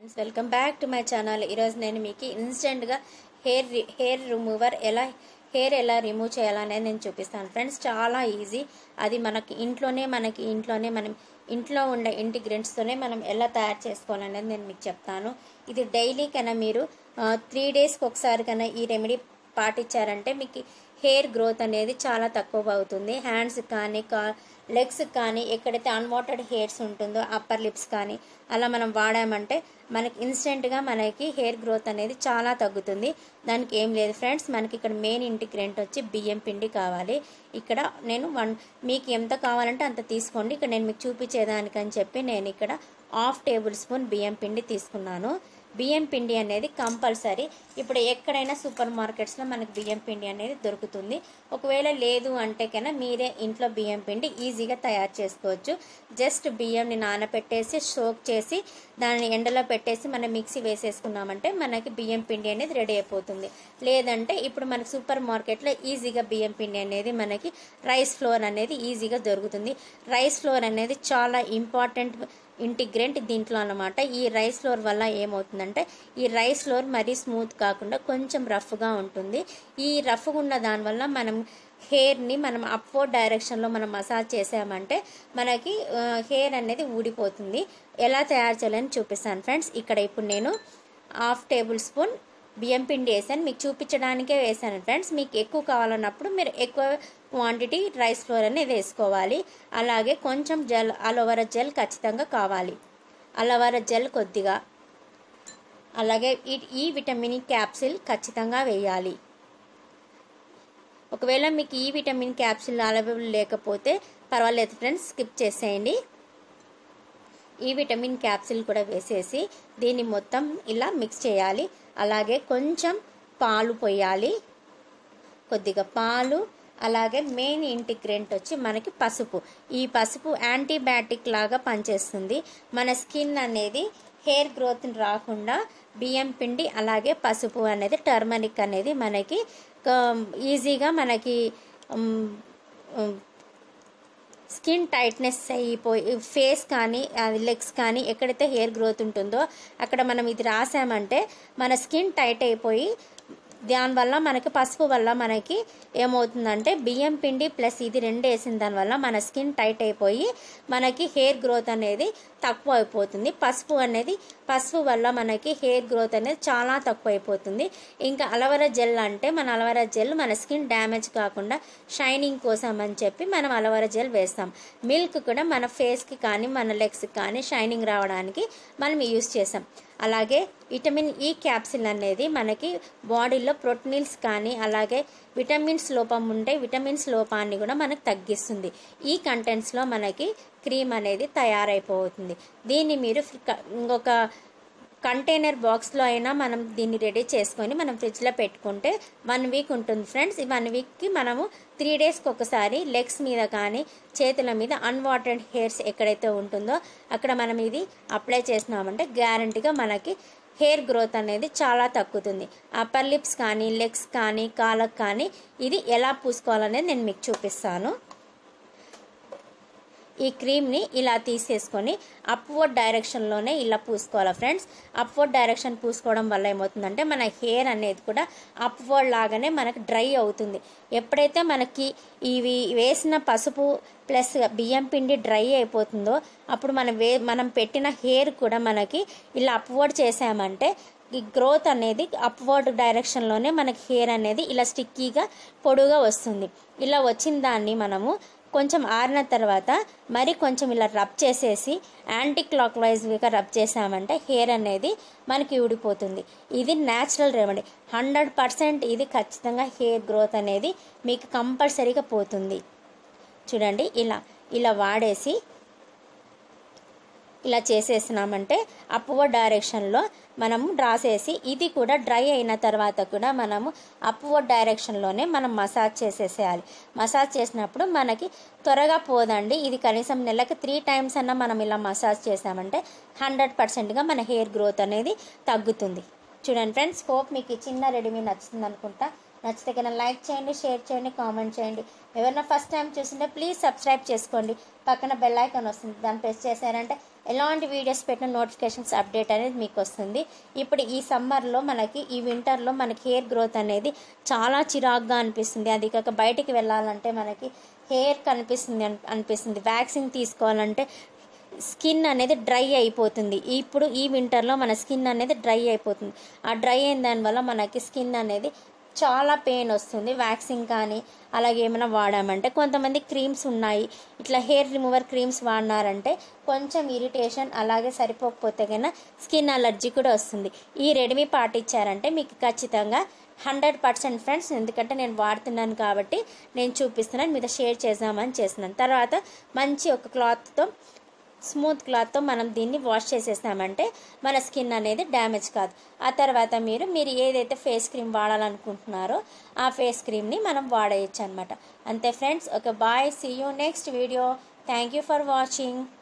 friends welcome back to my channel ఈరోజు నేను మీకు ఇన్స్టెంట్గా హెయిర్ రి- హెయిర్ రిమూవర్ ఎలా హెయిర్ ఎలా రిమూవ్ చేయాలనేది నేను చూపిస్తాను ఫ్రెండ్స్ చాలా ఈజీ అది మనకి ఇంట్లోనే మనకి ఇంట్లోనే మనం ఇంట్లో ఉండే ఇంటిగ్రెంట్స్తోనే మనం ఎలా తయారు చేసుకోవాలనేది నేను మీకు చెప్తాను ఇది డైలీ కన్నా మీరు త్రీ డేస్కి ఒకసారి కన్నా ఈ రెమెడీ పాటించారంటే మీకు హెయిర్ గ్రోత్ అనేది చాలా తక్కువ అవుతుంది హ్యాండ్స్ కానీ కా లెగ్స్ కానీ ఎక్కడైతే అన్వాటెడ్ హెయిర్స్ ఉంటుందో అప్పర్ లిప్స్ కానీ అలా మనం వాడామంటే మనకి ఇన్స్టెంట్గా మనకి హెయిర్ గ్రోత్ అనేది చాలా తగ్గుతుంది దానికి ఏం లేదు ఫ్రెండ్స్ మనకి ఇక్కడ మెయిన్ ఇంటిగ్రెంట్ వచ్చి బియ్యం పిండి కావాలి ఇక్కడ నేను వన్ మీకు ఎంత కావాలంటే అంత తీసుకోండి ఇక్కడ నేను మీకు చూపించేదానికని చెప్పి నేను ఇక్కడ హాఫ్ టేబుల్ స్పూన్ బియ్యం పిండి తీసుకున్నాను బియ్యం పిండి అనేది కంపల్సరీ ఇప్పుడు ఎక్కడైనా సూపర్ మార్కెట్స్లో మనకు బియ్యం పిండి అనేది దొరుకుతుంది ఒకవేళ లేదు అంటే కన్నా మీరే ఇంట్లో బియ్యం పిండి ఈజీగా తయారు చేసుకోవచ్చు జస్ట్ బియ్యంని నానబెట్టేసి సోక్ చేసి దాన్ని ఎండలో పెట్టేసి మనం మిక్సీ వేసేసుకున్నామంటే మనకి బియ్యం పిండి అనేది రెడీ అయిపోతుంది లేదంటే ఇప్పుడు మనకి సూపర్ మార్కెట్లో ఈజీగా బియ్యం పిండి అనేది మనకి రైస్ ఫ్లోర్ అనేది ఈజీగా దొరుకుతుంది రైస్ ఫ్లోర్ అనేది చాలా ఇంపార్టెంట్ ఇంటిగ్రెంట్ దీంట్లో అన్నమాట ఈ రైస్ ఫ్లోర్ వల్ల ఏమవుతుందంటే ఈ రైస్ ఫ్లోర్ మరీ స్మూత్ కాకుండా కొంచెం రఫ్గా ఉంటుంది ఈ రఫ్గా ఉన్న దానివల్ల మనం హెయిర్ని మనం అప్వర్డ్ డైరెక్షన్లో మనం మసాజ్ చేసామంటే మనకి హెయిర్ అనేది ఊడిపోతుంది ఎలా తయారు చేయాలని చూపిస్తాను ఫ్రెండ్స్ ఇక్కడ ఇప్పుడు నేను హాఫ్ టేబుల్ స్పూన్ బియ్యం పిండి వేసాను మీకు చూపించడానికే వేసాను ఫ్రెండ్స్ మీకు ఎక్కువ కావాలన్నప్పుడు మీరు ఎక్కువ క్వాంటిటీ రైస్ ఫ్లోర్ అనేది వేసుకోవాలి అలాగే కొంచెం జెల్ అలోవెరా జెల్ ఖచ్చితంగా కావాలి అలోవెరా జెల్ కొద్దిగా అలాగే ఈ ఈ విటమిన్ క్యాప్సిల్ ఖచ్చితంగా వేయాలి ఒకవేళ మీకు ఈ విటమిన్ క్యాప్సిల్ అవైలబుల్ లేకపోతే పర్వాలేదు ఫ్రెండ్స్ స్కిప్ చేసేయండి ఈ విటమిన్ క్యాప్సిల్ కూడా వేసేసి దీన్ని మొత్తం ఇలా మిక్స్ చేయాలి అలాగే కొంచెం పాలు పోయాలి కొద్దిగా పాలు అలాగే మెయిన్ ఇంటిగ్రెంట్ వచ్చి మనకి పసుపు ఈ పసుపు యాంటీబయాటిక్ లాగా పనిచేస్తుంది మన స్కిన్ అనేది హెయిర్ గ్రోత్ రాకుండా బియ్యం పిండి అలాగే పసుపు అనేది టర్మరిక్ అనేది మనకి ఈజీగా మనకి స్కిన్ టైట్నెస్ అయిపోయి ఫేస్ కానీ అది లెగ్స్ కానీ ఎక్కడైతే హెయిర్ గ్రోత్ ఉంటుందో అక్కడ మనం ఇది రాసామంటే మన స్కిన్ టైట్ అయిపోయి దానివల్ల మనకి పసుపు వల్ల మనకి ఏమవుతుందంటే బియ్యం పిండి ప్లస్ ఇది రెండు వేసిన దానివల్ల మన స్కిన్ టైట్ అయిపోయి మనకి హెయిర్ గ్రోత్ అనేది తక్కువ అయిపోతుంది పసుపు అనేది పసుపు వల్ల మనకి హెయిర్ గ్రోత్ అనేది చాలా తక్కువ అయిపోతుంది ఇంకా అలవరా జెల్ అంటే మన అలవరా జెల్ మన స్కిన్ డ్యామేజ్ కాకుండా షైనింగ్ కోసం అని చెప్పి మనం అలవరా జెల్ వేస్తాం మిల్క్ కూడా మన ఫేస్కి కానీ మన లెగ్స్కి కానీ షైనింగ్ రావడానికి మనం యూస్ చేస్తాం అలాగే విటమిన్ ఈ క్యాప్సిల్ అనేది మనకి బాడీలో ప్రోటీన్స్ కానీ అలాగే విటమిన్స్ లోపం ఉంటే విటమిన్స్ లోపాన్ని కూడా మనకు తగ్గిస్తుంది ఈ కంటెంట్స్లో మనకి క్రీమ్ అనేది తయారైపోతుంది దీన్ని మీరు ఇంకొక కంటైనర్ బాక్స్లో అయినా మనం దీన్ని రెడీ చేసుకొని మనం ఫ్రిడ్జ్లో పెట్టుకుంటే వన్ వీక్ ఉంటుంది ఫ్రెండ్స్ ఈ వన్ వీక్కి మనము త్రీ డేస్కి ఒకసారి లెగ్స్ మీద కానీ చేతుల మీద అన్వాటెడ్ హెయిర్స్ ఎక్కడైతే ఉంటుందో అక్కడ మనం ఇది అప్లై చేసినామంటే గ్యారంటీగా మనకి హెయిర్ గ్రోత్ అనేది చాలా తగ్గుతుంది అప్పర్ లిప్స్ కానీ లెగ్స్ కానీ కాళ్ళకు కానీ ఇది ఎలా పూసుకోవాలనేది నేను మీకు చూపిస్తాను ఈ క్రీమ్ని ఇలా తీసేసుకొని అప్వర్డ్ డైరెక్షన్లోనే ఇలా పూసుకోవాలి ఫ్రెండ్స్ అప్వర్డ్ డైరెక్షన్ పూసుకోవడం వల్ల ఏమవుతుందంటే మన హెయిర్ అనేది కూడా అప్వర్డ్ లాగానే మనకు డ్రై అవుతుంది ఎప్పుడైతే మనకి ఇవి వేసిన పసుపు ప్లస్ బియ్యం పిండి డ్రై అయిపోతుందో అప్పుడు మనం వే మనం పెట్టిన హెయిర్ కూడా మనకి ఇలా అప్వర్డ్ చేసామంటే ఈ గ్రోత్ అనేది అప్వర్డ్ డైరెక్షన్లోనే మనకి హెయిర్ అనేది ఇలా స్టిక్కీగా పొడుగా వస్తుంది ఇలా వచ్చిన దాన్ని మనము కొంచెం ఆరిన తర్వాత మరి కొంచెం ఇలా రబ్ చేసేసి యాంటీ క్లాక్ వైజ్గా రబ్ చేసామంటే హెయిర్ అనేది మనకి ఊడిపోతుంది ఇది న్యాచురల్ రెమెడీ హండ్రెడ్ పర్సెంట్ ఇది ఖచ్చితంగా హెయిర్ గ్రోత్ అనేది మీకు కంపల్సరీగా పోతుంది చూడండి ఇలా ఇలా వాడేసి ఇలా చేసేసినామంటే అప్వర్డ్ డైరెక్షన్లో మనము డ్రా చేసి ఇది కూడా డ్రై అయిన తర్వాత కూడా మనము అప్వర్డ్ డైరెక్షన్లోనే మనం మసాజ్ చేసేసేయాలి మసాజ్ చేసినప్పుడు మనకి త్వరగా పోదండి ఇది కనీసం నెలకి త్రీ టైమ్స్ అన్న మనం ఇలా మసాజ్ చేసామంటే హండ్రెడ్ పర్సెంట్గా మన హెయిర్ గ్రోత్ అనేది తగ్గుతుంది చూడండి ఫ్రెండ్స్ హోప్ మీకు ఈ చిన్న రెడీమీ నచ్చుతుంది అనుకుంటా నచ్చితే కన్నా లైక్ చేయండి షేర్ చేయండి కామెంట్ చేయండి ఎవరైనా ఫస్ట్ టైం చూసింటే ప్లీజ్ సబ్స్క్రైబ్ చేసుకోండి పక్కన బెల్ ఐకాన్ వస్తుంది దాన్ని ప్రెస్ చేశారంటే ఎలాంటి వీడియోస్ పెట్టిన నోటిఫికేషన్స్ అప్డేట్ అనేది మీకు వస్తుంది ఇప్పుడు ఈ సమ్మర్లో మనకి ఈ వింటర్లో మనకి హెయిర్ గ్రోత్ అనేది చాలా చిరాగ్గా అనిపిస్తుంది అది కాక బయటికి వెళ్ళాలంటే మనకి హెయిర్ కనిపిస్తుంది అన్- అనిపిస్తుంది వ్యాక్సిన్ తీసుకోవాలంటే స్కిన్ అనేది డ్రై అయిపోతుంది ఇప్పుడు ఈ వింటర్లో మన స్కిన్ అనేది డ్రై అయిపోతుంది ఆ డ్రై అయిన దానివల్ల మనకి స్కిన్ అనేది చాలా పెయిన్ వస్తుంది వ్యాక్సింగ్ కానీ అలాగే ఏమైనా వాడామంటే కొంతమంది క్రీమ్స్ ఉన్నాయి ఇట్లా హెయిర్ రిమూవర్ క్రీమ్స్ వాడినారంటే కొంచెం ఇరిటేషన్ అలాగే సరిపోకపోతే కన్నా స్కిన్ అలర్జీ కూడా వస్తుంది ఈ రెడమీ పాటించారంటే మీకు ఖచ్చితంగా హండ్రెడ్ పర్సెంట్ ఫ్రెండ్స్ ఎందుకంటే నేను వాడుతున్నాను కాబట్టి నేను చూపిస్తున్నాను మీతో షేర్ చేద్దామని చేస్తున్నాను తర్వాత మంచి ఒక క్లాత్తో స్మూత్ క్లాత్తో మనం దీన్ని వాష్ చేసేసామంటే మన స్కిన్ అనేది డ్యామేజ్ కాదు ఆ తర్వాత మీరు మీరు ఏదైతే ఫేస్ క్రీమ్ వాడాలనుకుంటున్నారో ఆ ఫేస్ క్రీమ్ని మనం వాడేయచ్చు అనమాట అంతే ఫ్రెండ్స్ ఒక bye see you next video thank you for watching